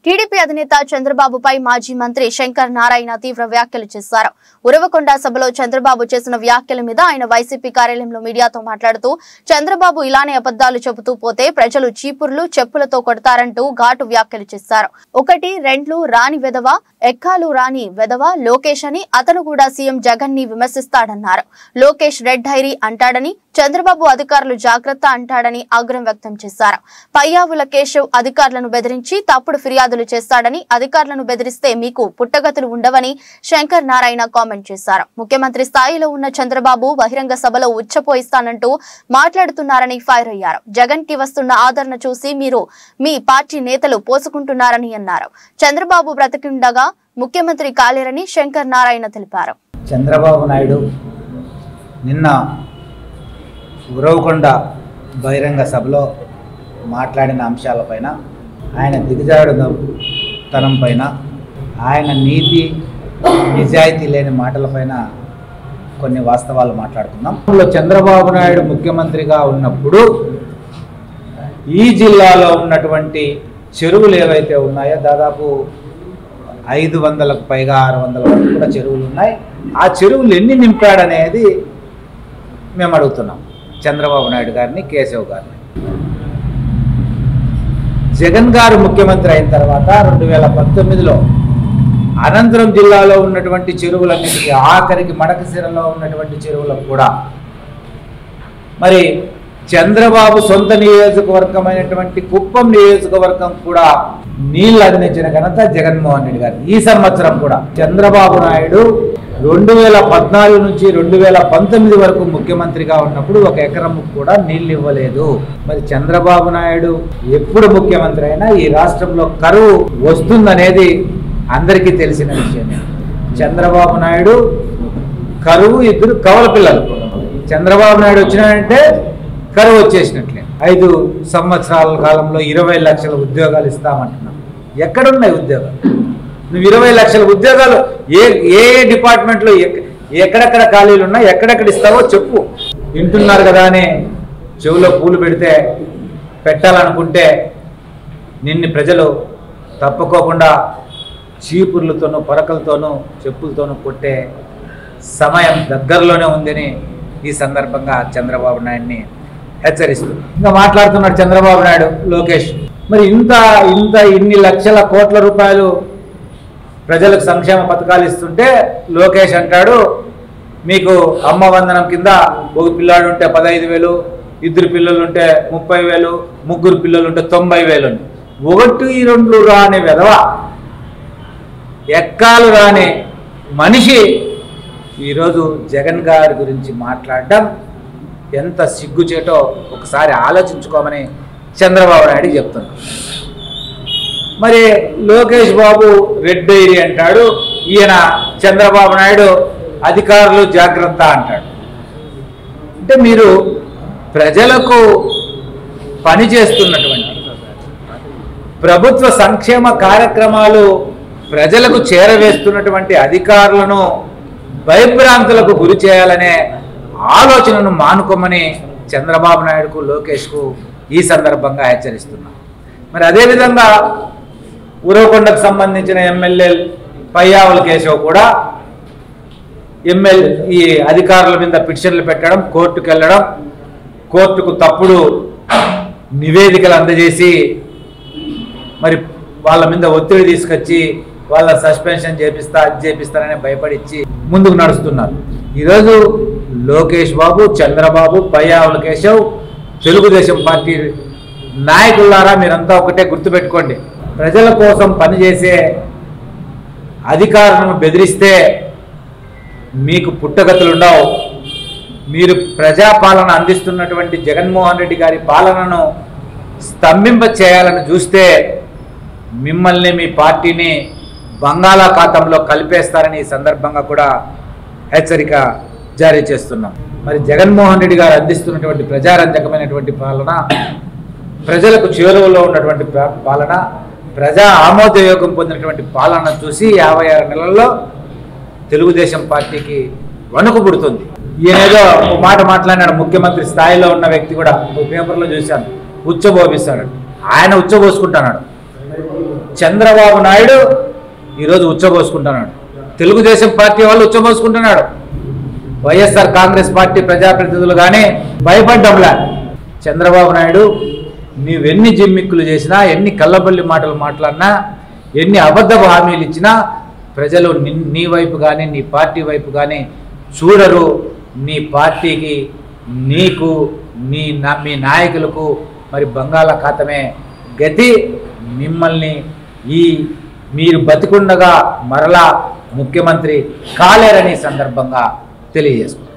TDP అధినేత చంద్రబాబుపై మాజీ మంత్రి శంకర్ నారాయణ తీవ్ర వ్యాఖ్యలు చేశారు ఉరవకొండ సభలో చంద్రబాబు చేసిన వ్యాఖ్యల మీద ఆయన వైసీపీ కార్యాలయంలో మీడియాతో మాట్లాడుతూ చంద్రబాబు ఇలానే అబద్దాలు చెబుతూ పోతే ప్రజలు చీపుర్లు చెప్పులతో కొడతారంటూ ఘాటు వ్యాఖ్యలు చేశారు ఒకటి రెండ్లు రాని వెధవ ఎక్కాలు రాని వెధవ లోకేష్ అని అతను కూడా సీఎం జగన్ ని విమర్శిస్తాడన్నారు లోకేష్ రెడ్ డైరీ అంటాడని చంద్రబాబు అధికారులు జాగ్రత్త అంటాడని ఆగ్రహం వ్యక్తం చేశారు పయ్యావుల కేశవ్ అధికారులను బెదిరించి తప్పుడు ఫిర్యాదులు చేస్తాడని అధికారులను బెదిరిస్తే మీకు పుట్టగతులు ఉండవని శంకర్ నారాయణ కామెంట్ చేశారు ముఖ్యమంత్రి స్థాయిలో ఉన్న చంద్రబాబు బహిరంగ సభలో ఉచ్చపోయిస్తానంటూ మాట్లాడుతున్నారని ఫైర్ అయ్యారు జగన్ కి వస్తున్న ఆదరణ చూసి మీరు మీ పార్టీ నేతలు పోసుకుంటున్నారని అన్నారు చంద్రబాబు బ్రతికుండగా ముఖ్యమంత్రి కాలేరని శంకర్ నారాయణ తెలిపారు చంద్రబాబు నాయుడు నిన్న ఉరవకొండ బహిరంగ సభలో మాట్లాడిన అంశాలపైన ఆయన దిగజారుడు తనం పైన ఆయన నీతి నిజాయితీ లేని మాటలపైన కొన్ని వాస్తవాలు మాట్లాడుకుందాం ఇప్పుడు చంద్రబాబు నాయుడు ముఖ్యమంత్రిగా ఉన్నప్పుడు ఈ జిల్లాలో ఉన్నటువంటి చెరువులు ఏవైతే ఉన్నాయో దాదాపు ఐదు వందలకు పైగా ఆరు వందల వరకు కూడా చెరువులు ఉన్నాయి ఆ చెరువులు ఎన్ని నింపాడనేది మేము అడుగుతున్నాం చంద్రబాబు నాయుడు గారిని కేశవ్ గారిని జగన్ గారు ముఖ్యమంత్రి అయిన తర్వాత రెండు వేల పంతొమ్మిదిలో అనంతరం జిల్లాలో ఉన్నటువంటి చెరువులన్నిటికీ ఆఖరికి మడకశిరలో ఉన్నటువంటి చెరువులకు కూడా మరి చంద్రబాబు సొంత నియోజకవర్గమైనటువంటి కుప్పం నియోజకవర్గం కూడా నీళ్లు అందించిన ఘనత జగన్మోహన్ రెడ్డి గారు ఈ సంవత్సరం కూడా చంద్రబాబు నాయుడు రెండు వేల పద్నాలుగు నుంచి రెండు వేల పంతొమ్మిది వరకు ముఖ్యమంత్రిగా ఉన్నప్పుడు ఒక ఎకరం కూడా నీళ్లు ఇవ్వలేదు మరి చంద్రబాబు నాయుడు ఎప్పుడు ముఖ్యమంత్రి అయినా ఈ రాష్ట్రంలో కరువు వస్తుందనేది అందరికీ తెలిసిన విషయమే చంద్రబాబు నాయుడు కరువు ఇద్దరు కవల పిల్లలు చంద్రబాబు నాయుడు వచ్చినాడంటే కరువు వచ్చేసినట్లే ఐదు సంవత్సరాల కాలంలో ఇరవై లక్షల ఉద్యోగాలు ఇస్తామంటున్నాం ఎక్కడున్నాయి ఉద్యోగాలు నువ్వు ఇరవై లక్షల ఉద్యోగాలు ఏ ఏ ఏ డిపార్ట్మెంట్లో ఎక్క- ఎక్కడెక్కడ ఖాళీలు ఉన్నాయి ఎక్కడెక్కడ ఇస్తావో చెప్పు వింటున్నారు కదా అని చెవులో పూలు పెడితే పెట్టాలనుకుంటే నిన్ను ప్రజలు తప్పుకోకుండా చీపుర్లతోనూ పరకలతోనూ చెప్పులతోనూ కొట్టే సమయం దగ్గరలోనే ఉందని ఈ సందర్భంగా చంద్రబాబు నాయుడిని హెచ్చరిస్తుంది ఇంకా మాట్లాడుతున్నాడు చంద్రబాబు నాయుడు లోకేష్ మరి ఇంత ఇంత ఇన్ని లక్షల కోట్ల రూపాయలు ప్రజలకు సంక్షేమ పథకాలు ఇస్తుంటే లోకేష్ అంటాడు మీకు అమ్మ వందనం కింద ఒక పిల్లాడు ఉంటే పదహైదు వేలు ఇద్దరు పిల్లలు ఉంటే ముప్పై వేలు ముగ్గురు పిల్లలు ఉంటే తొంభై వేలు అని. ఒకటి రెండు రాని వెధవ ఎక్కాలు రాని మనిషి ఈరోజు జగన్ గారి గురించి మాట్లాడడం ఎంత సిగ్గుచేటో ఒకసారి ఆలోచించుకోమని చంద్రబాబు నాయుడు చెప్తున్నాడు మరి లోకేష్ బాబు రెడ్ డైరీ అంటాడు ఈయన చంద్రబాబు నాయుడు అధికారులు జాగ్రత్త అంటాడు అంటే మీరు ప్రజలకు పని చేస్తున్నటువంటి ప్రభుత్వ సంక్షేమ కార్యక్రమాలు ప్రజలకు చేరవేస్తున్నటువంటి అధికారులను భయభ్రాంతులకు గురి చేయాలనే ఆలోచనను మానుకోమని చంద్రబాబు నాయుడుకు లోకేష్కు ఈ సందర్భంగా హెచ్చరిస్తున్నాం మరి అదేవిధంగా ఉరవకొండకు సంబంధించిన ఎమ్మెల్యే పయ్యావుల కేశవ్ కూడా ఎమ్మెల్యే ఈ అధికారుల మీద పిటిషన్లు పెట్టడం కోర్టుకు వెళ్ళడం కోర్టుకు తప్పుడు నివేదికలు అందజేసి మరి వాళ్ళ మీద ఒత్తిడి తీసుకొచ్చి వాళ్ళ సస్పెన్షన్ చేపిస్తా అది చేపిస్తానని భయపడిచ్చి ముందుకు నడుస్తున్నారు ఈరోజు లోకేష్ బాబు చంద్రబాబు పయ్యావుల కేశవ్ తెలుగుదేశం పార్టీ నాయకులారా మీరంతా ఒకటే గుర్తుపెట్టుకోండి ప్రజల కోసం పనిచేసే అధికారులను బెదిరిస్తే మీకు పుట్టగతులు ఉండవు మీరు ప్రజాపాలన అందిస్తున్నటువంటి జగన్మోహన్ రెడ్డి గారి పాలనను స్తంభింప చేయాలని చూస్తే మిమ్మల్ని మీ పార్టీని బంగాళాఖాతంలో కలిపేస్తారని ఈ సందర్భంగా కూడా హెచ్చరిక జారీ చేస్తున్నాం మరి జగన్మోహన్ రెడ్డి గారు అందిస్తున్నటువంటి ప్రజారంజకమైనటువంటి పాలన ప్రజలకు చేరువలో ఉన్నటువంటి పా- పాలన ప్రజా ఆమోదయోగం పొందినటువంటి పాలన చూసి యాభై ఆరు నెలల్లో తెలుగుదేశం పార్టీకి వణుకు పుడుతుంది ఈయనేదో ఒక మాట మాట్లాడినాడు ముఖ్యమంత్రి స్థాయిలో ఉన్న వ్యక్తి కూడా ఒక పేపర్లో చూశాను ఉచ్చబోపిస్తాడు ఆయన ఉచ్చబోసుకుంటున్నాడు చంద్రబాబు నాయుడు ఈరోజు ఉచ్చబోసుకుంటున్నాడు తెలుగుదేశం పార్టీ వాళ్ళు ఉచ్చబోసుకుంటున్నాడు వైఎస్ఆర్ కాంగ్రెస్ పార్టీ ప్రజాప్రతినిధులు కానీ భయపడ్డంలా చంద్రబాబు నాయుడు నీవెన్ని జిమ్మిక్కులు చేసినా ఎన్ని కళ్ళబల్లి మాటలు మాట్లాడినా ఎన్ని అబద్ధపు హామీలు ఇచ్చినా ప్రజలు ని- నీ వైపు కానీ నీ పార్టీ వైపు కానీ చూడరు నీ పార్టీకి నీకు నీ నా మీ నాయకులకు మరి బంగాళాఖాతమే గతి మిమ్మల్ని ఈ మీరు బతికుండగా మరలా ముఖ్యమంత్రి కాలేరని సందర్భంగా తెలియజేసుకుంటారు